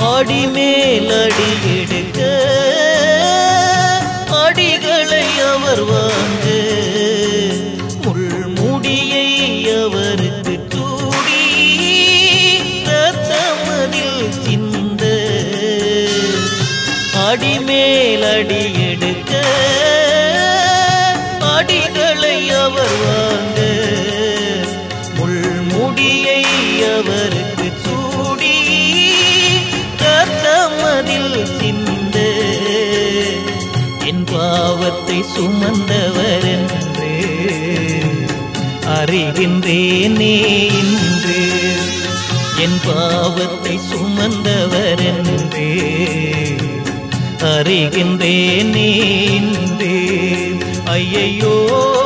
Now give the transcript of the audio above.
அடிமேல் அடி எடுக்க அடிகளை அவர் வாங்க முள்முடியை அவருக்கு சூடி ரத்தமதில் சிந்த அடிமேல் அடி எடுக்க அடிகளை அவர் வாங்க முள்முடியை அவருக்கு சூடி ரத்தமதில் சிந்த என் பாவத்தை சுமந்தவர் என்று அறிகின்றேனே இன்று என் பாவத்தை சுமந்தவர் என்று அறிகின்றேனே இன்று ஐயையோ